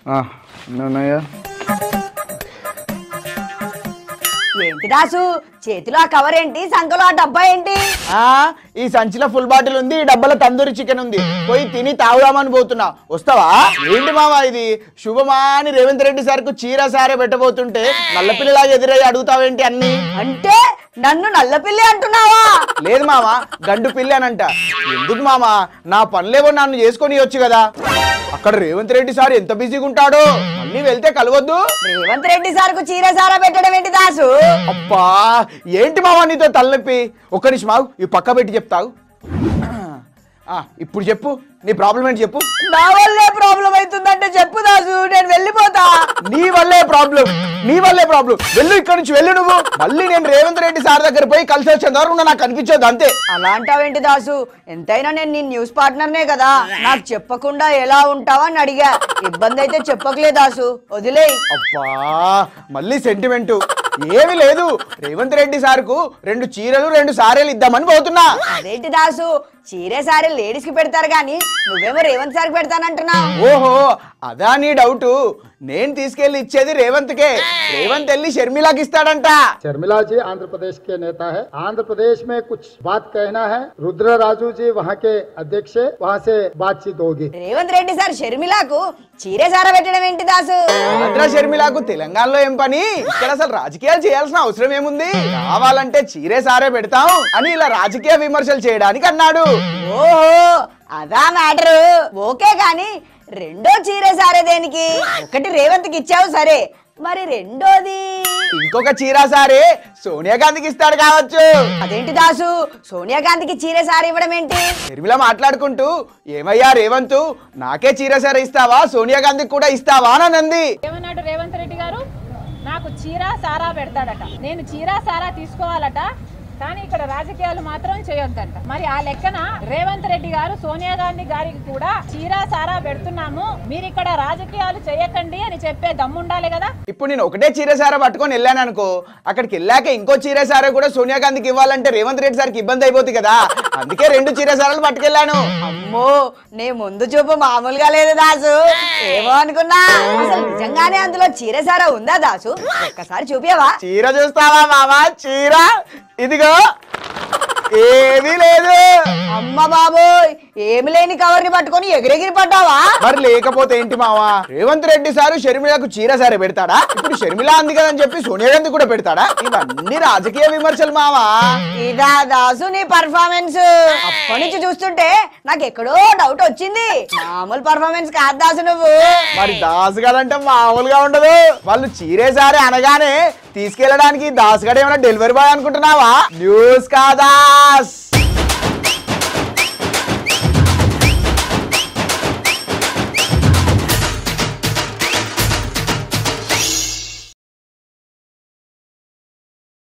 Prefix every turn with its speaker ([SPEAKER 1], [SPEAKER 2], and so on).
[SPEAKER 1] ఉన్నాయా
[SPEAKER 2] ఏంటి దాసు చేతిలో ఆ కవర్ ఏంటి సంఖలో ఆ డబ్బా ఏంటి
[SPEAKER 1] ఆ ఈ సంచిలో ఫుల్ బాటిల్ ఉంది ఈ డబ్బాలో తందూరి చికెన్ ఉంది పోయి తిని తాగుదామని పోతున్నా వస్తావా ఏంటి మావా ఇది శుభమా అని రేవంత్ రెడ్డి సార్కు చీర సారే పెట్టబోతుంటే నల్లపిల్లలాగా ఎదురయ్యి అడుగుతావేంటి అన్ని
[SPEAKER 2] అంటే నన్ను నల్లపిల్లి అంటున్నావా
[SPEAKER 1] లేదు మామ గండు పిల్లి అనంట ఎందుకు మామ నా పనులేవో నన్ను చేసుకొని వచ్చు కదా అక్కడ రేవంత్ రెడ్డి సార్ ఎంత బిజీగా ఉంటాడో మళ్ళీ వెళ్తే కలవద్దు
[SPEAKER 2] రేవంత్ రెడ్డి సార్కు చీర సారా పెట్టడం ఏంటి దాసు
[SPEAKER 1] అబ్బా ఏంటి మావా నీతో తలనొప్పి ఒక్క నిమిషం ఆగు ఈ పక్క పెట్టి చెప్తావు ఆ, ఇప్పుడు చెప్పు నీ ప్రాబ్లం ఏంటి చెప్పు
[SPEAKER 2] నా వల్లే ప్రాబ్లం అవుతుందంటే చెప్పు దాసు నేను వెళ్ళిపోతా
[SPEAKER 1] నీ వల్లే ప్రాబ్లం నీ వల్లే ప్రాబ్లం వెళ్ళు ఇక్కడ నుంచి వెళ్ళు నువ్వు మళ్ళీ నేను రేవంత్ రెడ్డి సార్ దగ్గర పోయి కలిసి వచ్చేంత వరకు నువ్వు నాకు కనిపించొద్దు అంతే
[SPEAKER 2] అలా అంటావేంటి దాసు ఎంతైనా నేను నీ న్యూస్ పార్ట్నర్నే కదా నాకు చెప్పకుండా ఎలా ఉంటావా అని అడిగా ఇబ్బంది అయితే చెప్పకలే దాసు వదిలేయ్
[SPEAKER 1] అబ్బా మళ్ళీ సెంటిమెంట్ ఏమీ లేదు రేవంత్ రెడ్డి సార్కు రెండు చీరలు రెండు సారీలు ఇద్దామని పోతున్నా
[SPEAKER 2] అదేంటి దాసు చీరే సారీ లేడీస్ కి పెడతారు కానీ నువ్వేమో రేవంత్ సార్కి పెడతానంటున్నావు
[SPEAKER 1] ఓహో అదా నీ డౌట్ నేను తీసుకెళ్లి ఇచ్చేది రేవంత్కే రేవంత్ వెళ్ళి షర్మిలాకి ఇస్తాడంట
[SPEAKER 3] शर्मिला जी आंध्र प्रदेश के नेता है आंध्र प्रदेश में कुछ बात कहना है रुद्र राजू जी वहाँ के अध्यक्ष है वहाँ से बातचीत होगी
[SPEAKER 2] రేవంత్ రెడ్డి సార్ షర్మిలాకు చీరే సారా పెట్టడం ఏంటి దాసు
[SPEAKER 1] ఆంధ్ర షర్మిలాకు తెలంగాణలో ఏం పని ఇక్కడ అసలు రాజకీయాలు చేయాల్సిన అవసరం ఏముంది కావాలంటే చీరే సారే పెడతాం అని ఇలా రాజకీయ విమర్శలు చేయడానికి అన్నాడు
[SPEAKER 2] ఓహో అదా మ్యాటరు ఓకే కానీ రెండో చీరే సారే దేనికి ఒకటి రేవంత్కి ఇచ్చావు సరే మరి రెండోది
[SPEAKER 1] ఇంకొక చీరా సారే సోనియా గాంధీకి ఇస్తాడు కావచ్చు
[SPEAKER 2] అదేంటి దాసు సోనియా గాంధీకి చీరే సారీ ఇవ్వడం ఏంటి
[SPEAKER 1] షర్మిల మాట్లాడుకుంటూ ఏమయ్యా రేవంత్ నాకే చీర సారే ఇస్తావా సోనియా గాంధీకి కూడా ఇస్తావా అని అంది
[SPEAKER 4] ఏమన్నాడు రేవంత్ రెడ్డి గారు నాకు చీర సారా పెడతాడట నేను చీర సారా తీసుకోవాలట కానీ ఇక్కడ రాజకీయాలు మాత్రం చేయొద్దంట మరి ఆ లెక్కన రేవంత్ రెడ్డి గారు సోనియా గాంధీ గారికి కూడా చీర సారా పెడుతున్నాము మీరు ఇక్కడ రాజకీయాలు చేయకండి అని చెప్పే దమ్ముండాలి కదా
[SPEAKER 1] ఇప్పుడు నేను ఒకటే చీర సారా పట్టుకొని వెళ్ళాను అనుకో అక్కడికి వెళ్ళాక ఇంకో చీర సారా కూడా సోనియా గాంధీకి ఇవ్వాలంటే రేవంత్ రెడ్డి సార్కి ఇబ్బంది అయిపోతుంది కదా అందుకే రెండు చీర సారాలు పట్టుకెళ్ళాను
[SPEAKER 2] అమ్మో నీ ముందు చూపు మామూలుగా లేదు దాసు ఏమో అనుకున్నా అసలు నిజంగానే అందులో చీరే సారా ఉందా దాసు ఒక్కసారి చూపించవా
[SPEAKER 1] చీర చూస్తావా మామా చీర ఇదిగో ఏమీ లేదు
[SPEAKER 2] అమ్మ బాబోయ్ ఏమి లేని కవర్ ని పట్టుకొని ఎగిరెగిరి పడ్డావా
[SPEAKER 1] మరి లేకపోతే ఏంటి మావా రేవంత్ రెడ్డి సారు షర్మిలకు చీర సారే పెడతాడా ఇప్పుడు షర్మిల అంది కదని చెప్పి సోనియా గాంధీ కూడా పెడతాడా ఇవన్నీ రాజకీయ విమర్శలు మావా
[SPEAKER 2] ఇదా దాసు నీ పర్ఫార్మెన్స్ అప్పటి నుంచి చూస్తుంటే నాకు ఎక్కడో డౌట్ వచ్చింది మామూలు పర్ఫార్మెన్స్ కాదు దాసు నువ్వు
[SPEAKER 1] మరి దాసు గడంటే మామూలుగా ఉండదు వాళ్ళు చీరేసారి అనగానే తీసుకెళ్ళడానికి దాసుగడ ఏమైనా డెలివరీ బాయ్ అనుకుంటున్నావా న్యూస్ కాదాస్